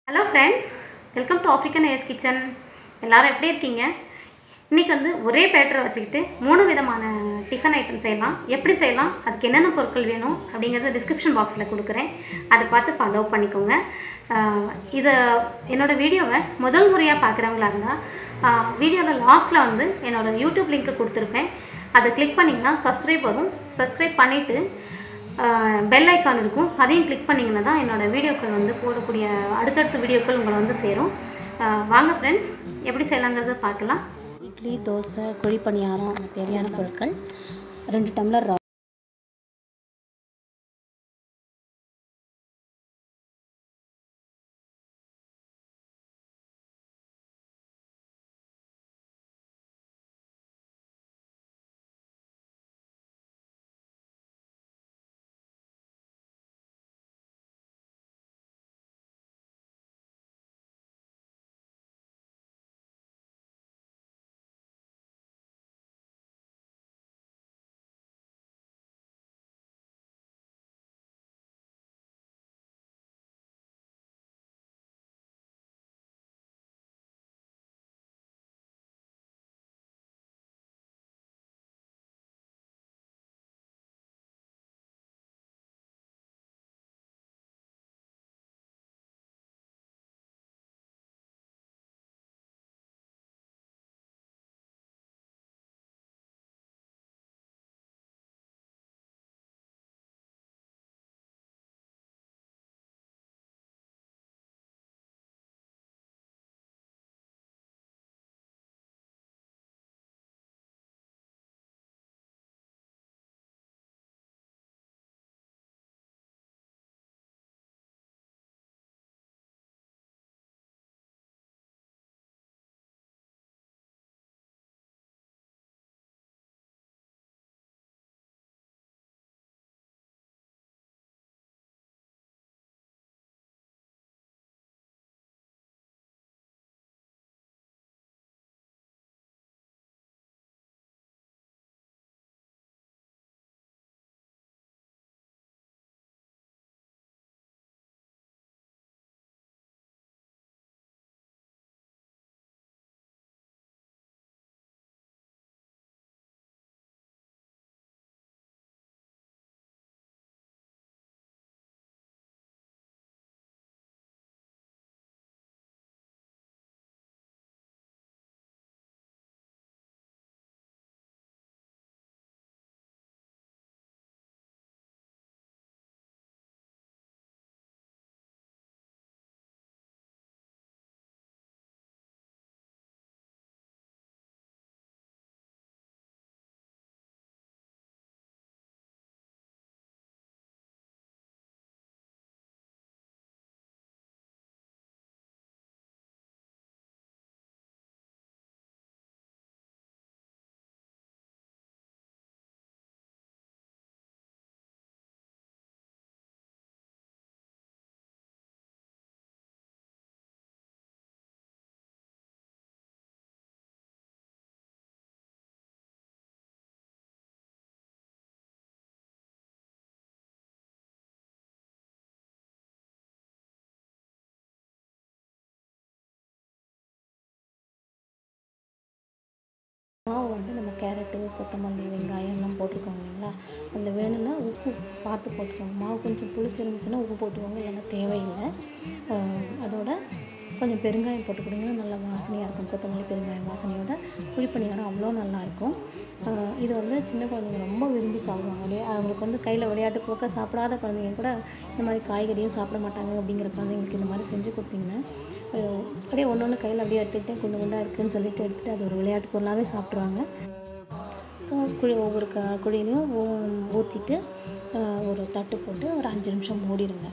hello friends welcome to African ace kitchen எல்லாரும் எப்படி இருக்கீங்க இன்றைக்கி வந்து ஒரே பேட்டரை வச்சுக்கிட்டு மூணு விதமான டிஃபன் ஐட்டம் செய்யலாம் எப்படி செய்யலாம் அதுக்கு என்னென்ன பொருட்கள் வேணும் அப்படிங்கிறத டிஸ்கிரிப்ஷன் பாக்ஸில் கொடுக்குறேன் அதை பார்த்து ஃபாலோ பண்ணிக்கோங்க ஆஹ் இதை என்னோடய வீடியோவை முதல் முறையாக பார்க்குறவங்களா இருந்தால் வீடியோவில் லாஸ்ட்டில் வந்து என்னோடய யூடியூப் லிங்க்கை கொடுத்துருப்பேன் அதை கிளிக் பண்ணிங்கன்னா சப்ஸ்கிரைப் வரும் சப்ஸ்கிரைப் பண்ணிவிட்டு பெல் ஐக்கான் இருக்கும் அதையும் கிளிக் பண்ணிங்கன்னா தான் என்னோடய வீடியோக்கள் வந்து போடக்கூடிய அடுத்தடுத்த வீடியோக்கள் உங்களை வந்து சேரும் அஹ் வாங்க ஃப்ரெண்ட்ஸ் எப்படி செய்யலாங்கிறத பார்க்கலாம் இட்லி தோசை குழி பணியாரம் தேவையான பொருட்கள் ரெண்டு டம்ளர் ரவா மாவு வந்து நம்ம கேரட்டு கொத்தமல்லி வெங்காயம் எல்லாம் போட்டிருக்கோம் இல்லைங்களா அதில் வேணும்னா உப்பு பார்த்து போட்டுக்கோங்க மாவு கொஞ்சம் புளிச்சிருந்துச்சுன்னா உப்பு போட்டுக்கோங்க இல்லைன்னா தேவையில்லை அஹ் அதோட கொஞ்சம் பெருங்காயம் போட்டுக்கிட்டிங்கன்னா நல்லா வாசனையாக இருக்கும் கொத்தமல்லி பெருங்காயம் வாசனையோட குழிப்பணியாரம் அவ்வளோ நல்லாயிருக்கும் அஹ் இது வந்து சின்ன குழந்தைங்க ரொம்ப விரும்பி சாப்பிடுவாங்க அப்படியே அவங்களுக்கு வந்து கையில் விளையாட்டு போக்க சாப்பிடாத குழந்தைங்க கூட இந்த மாதிரி காய்கறியும் சாப்பிட மாட்டாங்க அப்படிங்கிற குழந்தைங்களுக்கு இந்த மாதிரி செஞ்சு கொடுத்தீங்கன்னா அஹ் அப்படியே ஒன்று ஒன்று கையில் அப்படியே எடுத்துக்கிட்டு குண்டு குண்டாக இருக்குதுன்னு சொல்லிட்டு எடுத்துகிட்டு அது ஒரு விளையாட்டு பொருளாகவே சாப்பிட்ருவாங்க ஸோ குழி ஒவ்வொரு க குழியிலையும் ஊற்றிட்டு ஒரு தட்டு போட்டு ஒரு அஞ்சு நிமிஷம் மூடிடுங்க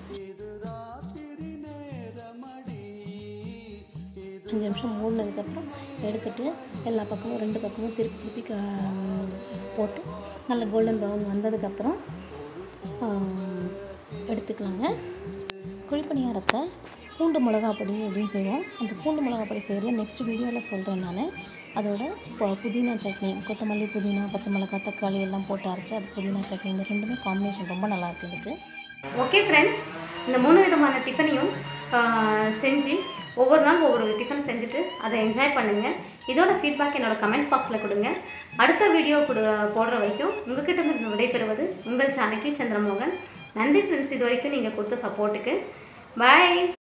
அஞ்சு நிமிஷம் மூடினதுக்கப்புறம் எடுத்துட்டு எல்லா பக்கமும் ரெண்டு பக்கமும் திருப்பி திருப்பி க- போட்டு நல்ல கோல்டன் ப்ரௌன் வந்ததுக்கப்புறம் ஆம், எடுத்துக்கலாங்க குழிப்பணியாரத்தை பூண்டு மிளகா பொடி அப்படின்னு செய்வோம் அந்த பூண்டு மிளகா பொடி செய்கிறது நெக்ஸ்ட் வீடியோவில் சொல்கிறேன் நான் அதோட இப்போ புதினா சட்னி கொத்தமல்லி புதினா பச்சை மிளகாய் தக்காளி எல்லாம் போட்டு அரைச்சி அது புதினா சட்னி இந்த ரெண்டுமே காம்பினேஷன் ரொம்ப நல்லாயிருக்கும் இதுக்கு ஓகே ஃப்ரெண்ட்ஸ் இந்த மூணு விதமான டிஃபனையும் ஆஹ், செஞ்சு ஒவ்வொரு நாள் ஒவ்வொரு டிஃபன் செஞ்சுட்டு அதை என்ஜாய் பண்ணுங்கள் இதோட ஃபீட்பேக் என்னோட கமெண்ட்ஸ் பாக்ஸில் கொடுங்க அடுத்த வீடியோ கொடு போடுற வரைக்கும் உங்ககிட்ட இருந்து விடைபெறுவது உங்கள் ஜானகி சந்திரமோகன் நன்றி ஃப்ரெண்ட்ஸ் இது வரைக்கும் நீங்கள் கொடுத்த சப்போர்ட்டுக்கு பாய்